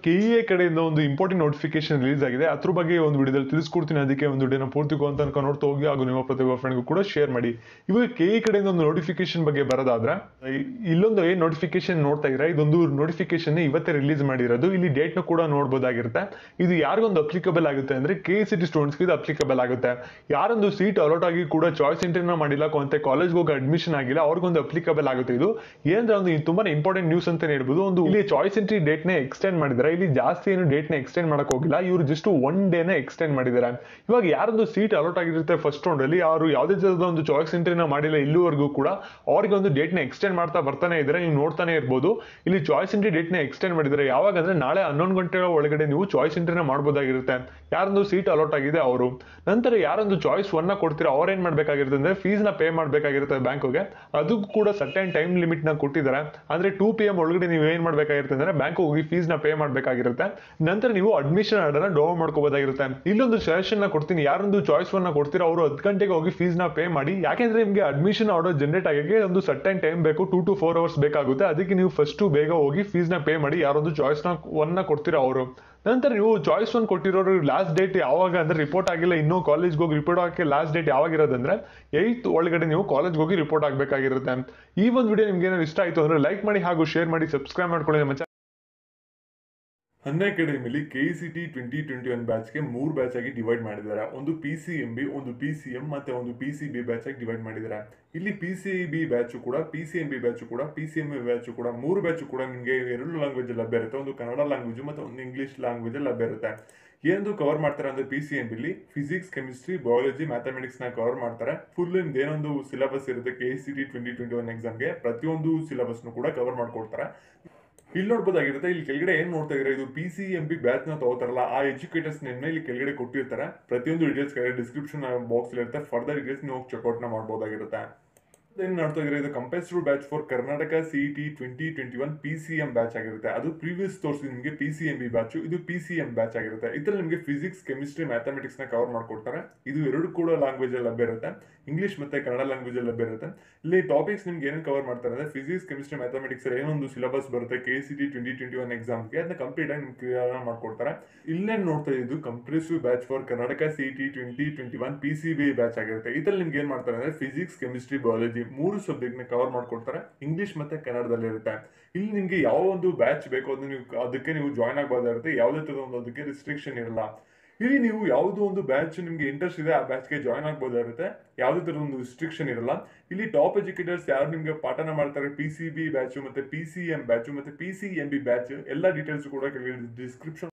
K E A ಕಡೆಯಿಂದ ಒಂದು important notification release ಆಗಿದೆ ಅದ್ರ ಬಗ್ಗೆ ಒಂದು ವಿಡಿಯೋದಲ್ಲಿ ತಿಳಿಸ್ಕೊಡ್ತೀನಿ ಅದಕ್ಕೆ ಒಂದು ವಿಡಿಯೋನ ಪೂರ್ತಿ ಅಂತ ಅನ್ಕೊಂಡು ನೋಡ್ತಾ ಹೋಗಿ ಹಾಗೂ ನಿಮ್ಮ ಪ್ರತಿಯೊಬ್ಬ ಫ್ರೆಂಡ್ಗೂ ಕೂಡ ಶೇರ್ ಮಾಡಿ ಇವಾಗ ಕೆ ಇ ಕಡೆಯಿಂದ ಒಂದು ನೋಟಿಫಿಕೇಶನ್ ಬಗ್ಗೆ ಬರೋದಾದ್ರೆ ಇ- ಇಲ್ಲೊಂದು ಏನ್ ನೋಟಿಫಿಕೇಶನ್ ನೋಡ್ತಾ ಇದ್ರೆ ಇದೊಂದು ನೋಟಿಫಿಕೇಶನ್ ಇವತ್ತೇ ರಿಲೀಸ್ ಮಾಡಿರೋದು ಇಲ್ಲಿ ಡೇಟ್ ನ ಕೂಡ ನೋಡಬಹುದಾಗಿರುತ್ತೆ ಇದು ಯಾರಿಗೊಂದು ಅಪ್ಲಿಕಬಲ್ ಆಗುತ್ತೆ ಅಂದ್ರೆ ಕೆ ಸಿ ಟಿ ಸ್ಟೂಡೆಂಟ್ಸ್ಗೆ ಇದು ಅಪ್ಲಿಕಬಲ್ ಆಗುತ್ತೆ ಯಾರೊಂದು ಸೀಟ್ ಅಲಾಟ್ ಆಗಿ ಕೂಡ ಚಾಯ್ಸ್ ಎಂಟ್ರಿನ ಮಾಡಿಲ್ಲ ಮತ್ತೆ ಕಾಲೇಜ್ಗೆ ಹೋಗಿ ಅಡ್ಮಿಷನ್ ಆಗಿಲ್ಲ ಅವ್ರಿಗೊಂದು ಅಪ್ಲಿಕಬಲ್ ಆಗುತ್ತೆ ಇದು ಏನಂದ್ರೆ ಒಂದು ಇದು ತುಂಬಾನೇ ಇಂಪಾರ್ಟೆಂಟ್ ನ್ಯೂಸ್ ಅಂತ ಹೇಳ್ಬೋದು ಒಂದು ಇಲ್ಲಿ ಚಾಯ್ಸ್ ಎಂಟ್ರಿ ಡೇಟ್ ನ ಎಕ್ಸ್ಟೆಂಡ್ ಮಾಡಿದ್ದಾರೆ ಇಲ್ಲಿ ಜಾಸ್ತಿ ಏನು ಡೇಟ್ ನ ಎಕ್ಸ್ಟೆಂಡ್ ಮಾಡಕ್ ಹೋಗಿಲ್ಲ ಇವರು ಜಸ್ಟ್ ಒನ್ ಡೇನ ಎಕ್ಸ್ಟೆಂಡ್ ಮಾಡಿದ್ದಾರೆ ಇವಾಗ ಯಾರೊಂದು ಸೀಟ್ ಅಲಾಟ್ ಆಗಿರುತ್ತೆ ಫಸ್ಟ್ ರೌಂಡ್ ಅಲ್ಲಿ ಅವರು ಯಾವುದೇ ತರದ ಒಂದು ಚಾಯ್ಸ್ ಎಂಟ್ರಿನ ಮಾಡಿಲ್ಲ ಇಲ್ಲಿವರೆಗೂ ಕೂಡ ಅವ್ರಿಗೆ ಒಂದು ಡೇಟ್ ನ ಎಕ್ಸ್ಟೆಂಡ್ ಮಾಡ್ತಾ ಬರ್ತಾನೆ ಇದ್ರೆ ನೀವು ನೋಡ್ತಾನೆ ಇರ್ಬೋದು ಇಲ್ಲಿ ಚಾಯ್ಸ್ ಎಂಟ್ರಿ ಡೇಟ್ ನ ಎಕ್ಸ್ಟೆಂಡ್ ಮಾಡಿದ್ದಾರೆ ಯಾವಾಗ ಅಂದ್ರೆ ನಾಳೆ ಹನ್ನೊಂದು ಗಂಟೆ ಒಳಗಡೆ ನೀವು ಚಾಯ್ಸ್ ಎಂಟ್ರಿನ ಮಾಡ್ಬೋದಾಗಿರುತ್ತೆ ಯಾರೊಂದು ಸೀಟ್ ಅಲಾಟ್ ಆಗಿದೆ ಅವರು ನಂತರ ಯಾರೊಂದು ಚಾಯ್ಸ್ ಒನ್ ನ ಕೊಡ್ತೀರಾ ಅವ್ರು ಏನ್ ಮಾಡ್ಬೇಕಾಗಿರುತ್ತೆ ಅಂದ್ರೆ ಫೀಸ್ ನ ಪೇ ಮಾಡ್ಬೇಕಾಗಿರುತ್ತೆ ಬ್ಯಾಂಕ್ಗೆ ಅದಕ್ಕೂ ಕೂಡ ಸರ್ಟನ್ ಟೈಮ್ ಲಿಮಿಟ್ ನ ಕೊಟ್ಟಿದ್ದಾರೆ ಅಂದ್ರೆ ಟೂ ಪಿ ಎಂ ಒಳಗಡೆ ನೀವು ಏನ್ ಮಾಡ್ಬೇಕಾಗಿರುತ್ತೆ ಅಂದ್ರೆ ಬ್ಯಾಂಕ್ ಹೋಗಿ ಫೀಸ್ ನ ಪೇ ಮಾಡ್ಬೇಕಾಗಿರುತ್ತೆ ನಂತರ ನೀವು ಅಡ್ಮಿಷನ್ ಆರ್ಡರ್ ನ ಡೌನ್ ಮಾಡ್ಕೋಬಹುದಾಗಿರುತ್ತೆ ಇಲ್ಲೊಂದು ಸಜೆಷನ್ ನ ಕೊಡ್ತೀನಿ ಯಾರೊಂದು ಚಾಯ್ಸ್ ಒನ್ ನ ಕೊಡ್ತೀರಾ ಅವರು ಹತ್ತು ಗಂಟೆಗೆ ಹೋಗಿ ಫೀಸ್ ನ ಪೇ ಮಾಡಿ ಯಾಕೆಂದ್ರೆ ನಿಮಗೆ ಅಡ್ಮಿಷನ್ ಆರ್ಡರ್ ಜನರೇಟ್ ಆಗಕ್ಕೆ ಒಂದು ಸರ್ಟನ್ ಟೈಮ್ ಬೇಕು ಟೂ ಟು ಫೋರ್ ಅವರ್ಸ್ ಬೇಕಾಗುತ್ತೆ ಅದಕ್ಕೆ ನೀವು ಫಸ್ಟ್ ಬೇಗ ಹೋಗಿ ಫೀಸ್ ನ ಪೇ ಮಾಡಿ ಯಾರೊಂದು ಚಾಯ್ಸ್ ನ ಒನ್ ನ ಕೊಡ್ತೀರಾ ಅವರು ನಂತರ ನೀವು ಚಾಯ್ಸ್ ಒನ್ ಕೊಟ್ಟಿರೋರು ಲಾಸ್ಟ್ ಡೇಟ್ ಯಾವಾಗ ಅಂದ್ರೆ ರಿಪೋರ್ಟ್ ಆಗಿಲ್ಲ ಇನ್ನೂ ಕಾಲೇಜ್ಗೆ ಹೋಗಿ ರಿಪೋರ್ಟ್ ಆಗಕ್ಕೆ ಲಾಸ್ಟ್ ಡೇಟ್ ಯಾವಾಗ ಇರೋದಂದ್ರೆ ಏಯ್ತ್ ಒಳಗಡೆ ನೀವು ಕಾಲೇಜ್ಗೆ ಹೋಗಿ ರಿಪೋರ್ಟ್ ಆಗಬೇಕಾಗಿರುತ್ತೆ ಈ ಒಂದು ವಿಡಿಯೋ ನಿಮ್ಗೆ ಏನಾದ್ರು ಇಷ್ಟ ಆಯ್ತು ಅಂದ್ರೆ ಲೈಕ್ ಮಾಡಿ ಹಾಗೂ ಶೇರ್ ಮಾಡಿ ಸಬ್ಸ್ಕ್ರೈಬ್ ಮಾಡ್ಕೊಳ್ಳಿ ನಮ್ಮ ಅನ್ನ ಅಕಾಡೆಮಿಲಿ K C T twenty twenty one ಬ್ಯಾಚ್ಗೆ ಮೂರು ಬ್ಯಾಚ್ ಆಗಿ ಡಿವೈಡ್ ಮಾಡಿದ್ದಾರೆ ಒಂದು ಪಿ ಸಿ ಎಂ ಬಿ ಒಂದು ಪಿ ಸಿ ಎಂ ಮತ್ತೆ ಒಂದು ಪಿ ಸಿ ಬಿ ಬ್ಯಾಚ್ ಆಗಿ ಡಿವೈಡ್ ಮಾಡಿದ್ದಾರೆ ಇಲ್ಲಿ ಪಿ ಸಿ ಬಿ ಬ್ಯಾಚ್ ಕೂಡ P C M B batch ಕೂಡ P C M B batch ಕೂಡ ಮೂರು ಬ್ಯಾಚ್ ಕೂಡ ನಿಮಗೆ ಎರಡು ಲ್ಯಾಂಗ್ವೇಜ್ ಲಭ್ಯ ಇರುತ್ತೆ ಒಂದು ಕನ್ನಡ ಲ್ಯಾಂಗ್ವೇಜ್ ಮತ್ತೆ ಒಂದು ಇಂಗ್ಲಿಷ್ ಲ್ಯಾಂಗ್ವೇಜ್ ಲಭ್ಯ ಇರುತ್ತೆ ಏನದು ಕವರ್ ಮಾಡ್ತಾರೆ ಅಂದ್ರೆ ಪಿ ಸಿ ಎಂ ಬಿಲಿ ಫಿಸಿಕ್ಸ್ ಕೆಮಿಸ್ಟ್ರಿ ಬಯಾಲಜಿ ಮ್ಯಾಥಮೆಟಿಕ್ಸ್ ನ ಕವರ್ ಮಾಡ್ತಾರೆ ಫುಲ್ ನಿಮ್ದು ಏನೊಂದು ಸಿಲೆಬಸ್ ಇರುತ್ತೆ K C T twenty twenty one ಎಕ್ಸಾಮ್ಗೆ ಪ್ರತಿಯೊಂದು ಸಿಲೆಬಸ್ ಕೂಡ ಕವರ್ ಮಾಡ್ಕೊಡ್ತಾರೆ ಇಲ್ಲಿ ನೋಡ್ಬೋದಾಗಿರುತ್ತೆ ಇಲ್ಲಿ ಕೆಳಗಡೆ ಏನ್ ನೋಡ್ತಾ ಇದ್ರೆ ಇದು P C M B batch ನ ತಗೋತಾರಲ್ಲ ಆ ಎಜುಕೇಟರ್ಸ್ ನೇಮ್ ಇಲ್ಲಿ ಕೆಳಗಡೆ ಕೊಟ್ಟಿರ್ತಾರೆ ಪ್ರತಿಯೊಂದು ಡೀಟೇಲ್ಸ್ ಡಿಸ್ಕ್ರಿಪ್ಷನ್ ಬಾಕ್ಸ್ ಇರುತ್ತೆ ಫರ್ದರ್ ಡೀಟೇಲ್ಸ್ ನೀವು ಚೆಕ್ಔಟ್ ನ ಮಾಡ್ಬೋದಾಗಿರುತ್ತೆ ಏನ್ ನೋಡ್ತಾ ಇದ್ರೆ ಇದು compulsory batch for Karnataka C T twenty twenty one P C M batch ಆಗಿರುತ್ತೆ ಅದು ಪ್ರೀವಿಯಸ್ ತೋರಿಸಿ ನಿಮಗೆ P C M B batch ಇದು ಪಿ ಸಿ ಎಂ ಬ್ಯಾಚ್ ಆಗಿರುತ್ತೆ ಇದ್ರಲ್ಲಿ ನಿಮಗೆ ಫಿಸಿಕ್ಸ್ ಕೆಮಿಸ್ಟ್ರಿ ಮ್ಯಾಥಮೆಟಿಕ್ಸ್ ನ ಕವರ್ ಮಾಡ್ಕೊಡ್ತಾರೆ ಇದು ಎರಡು ಕೂಡ ಲ್ಯಾಂಗ್ವೇಜ್ ಅಲ್ಲಿ ಲಭ್ಯ ಇರುತ್ತೆ ಇಂಗ್ಲಿಷ್ ಮತ್ತೆ ಕನ್ನಡ ಲ್ಯಾಂಗ್ವೇಜ್ ಅಲ್ಲಿ ಲಭ್ಯ ಇರುತ್ತೆ ಇಲ್ಲಿ ಟಾಪಿಕ್ಸ್ ನಿಮ್ಗೆ ಏನೇನು ಕವರ್ ಮಾಡ್ತಾರೆ ಅಂದ್ರೆ ಫಿಸಿಕ್ಸ್ ಕೆಮಿಸ್ಟ್ರಿ ಮ್ಯಾಥಮೆಟಿಕ್ಸ್ ಏನೊಂದು ಸಿಲೆಬಸ್ ಬರುತ್ತೆ K C T twenty twenty one ಎಕ್ಸಾಮ್ಗೆ ಅದನ್ನ ಕಂಪ್ಲೀಟ್ ಆಗಿ ನಿಮ್ಗೆ ಕ್ಲಿಯರ್ ಮಾಡ್ಕೊಡ್ತಾರೆ ಇಲ್ಲೇ ನೋಡ್ತಾ ಇದ್ದು comprehensive batch for Karnataka C T twenty twenty one P C B batch ಆಗಿರುತ್ತೆ ಇದ್ರಲ್ಲಿ ನಿಮ್ಗೆ ಏನ್ ಮಾಡ್ತಾರೆ ಅಂದ್ರೆ ಫಿಸಿಕ್ಸ್ ಕೆಮಿಸ್ಟ್ರಿ ಬಯಾಲಜಿ ಮೂರು ಸಬ್ಜೆಕ್ಟ್ ನ ಕವರ್ ಮಾಡ್ಕೊಡ್ತಾರೆ ಇಂಗ್ಲಿಷ್ ಮತ್ತೆ ಕನ್ನಡದಲ್ಲಿ ಇರುತ್ತೆ ಇಲ್ಲಿ ನಿಮ್ಗೆ ಯಾವ ಒಂದು ಬ್ಯಾಚ್ ಬೇಕು ಅದು ನೀವು ಅದಕ್ಕೆ ನೀವು ಜಾಯ್ನ್ ಆಗಬಹುದಾಗುತ್ತೆ ಯಾವುದೇ ತರದ ಒಂದು ಅದಕ್ಕೆ ರಿಸ್ಟ್ರಿಕ್ಷನ್ ಇರಲ್ಲ ಇಲ್ಲಿ ನೀವು ಯಾವುದೋ ಒಂದು ಬ್ಯಾಚ್ ನಿಮ್ಗೆ ಇಂಟ್ರೆಸ್ಟ್ ಇದೆ ಆ ಬ್ಯಾಚ್ಗೆ ಜಾಯ್ನ್ ಆಗ್ಬೋದಾಗುತ್ತೆ ಯಾವುದೇ ತರದ ಒಂದು ರಿಸ್ಟ್ರಿಕ್ಷನ್ ಇರಲ್ಲ ಇಲ್ಲಿ ಟಾಪ್ ಎಜುಕೇಟರ್ಸ್ ಯಾರು ನಿಮ್ಗೆ ಪಾಠನ ಮಾಡ್ತಾರೆ ಪಿ ಸಿ ಬಿ ಬ್ಯಾಚ್ ಮತ್ತೆ ಪಿ ಸಿ ಎಂ ಬ್ಯಾಚ್ ಮತ್ತೆ P C M B batch ಎಲ್ಲ ಡೀಟೇಲ್ಸ್ ಕೂಡ ಡಿಸ್ಕ್ರಿಪ್ಷನ್